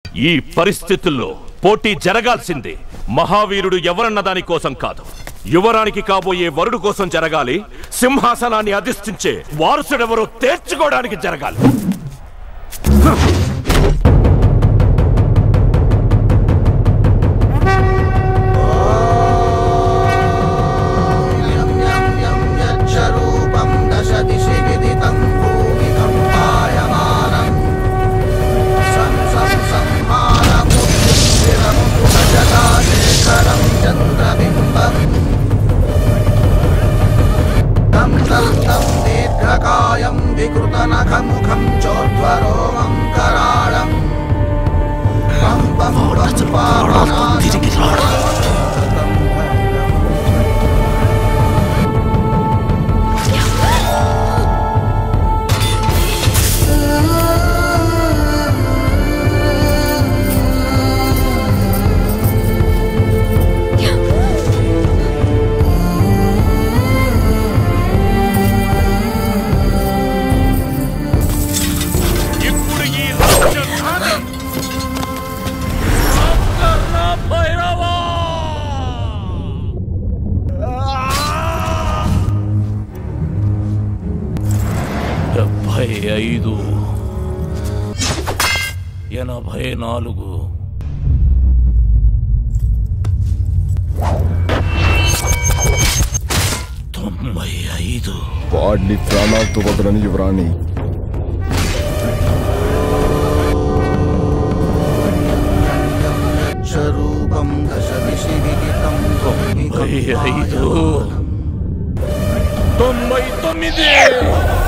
ఈ పరిస్థితుల్లో పోటీ జరగాల్సిందే మహావీరుడు ఎవరన్న దాని కోసం కాదు యువరానికి కాబోయే వరుడు కోసం జరగాలి సింహాసనాన్ని అధిష్ఠించే వారసుడెవరో తేర్చుకోవడానికి జరగాలి यं यं यं यच्छरूपं दश दिशि विदितं भूमिकम्पायमानम् सं सं संहारमुद्धिरमुखजटाशेखरं चन्द्रबिम्बम् तं तं तं दीर्घकायं विकृतनखमुखं चोर्ध्वरोमं कराळम् पं पं पं पावनाथं ఇప్పుడు ఈ రాజ్యధానం ఆంధ్ర భైరవా! డెబ్భై ఐదు ఎనభై నాలుగు తొంభై ఐదు వాడిని ప్రాణాలతో వదలని యువరాణి स्वरूपं दश दिशि विदितं తొంభై ఐదు भूमिकम्पायमानम् తొంభై తొమ్మిది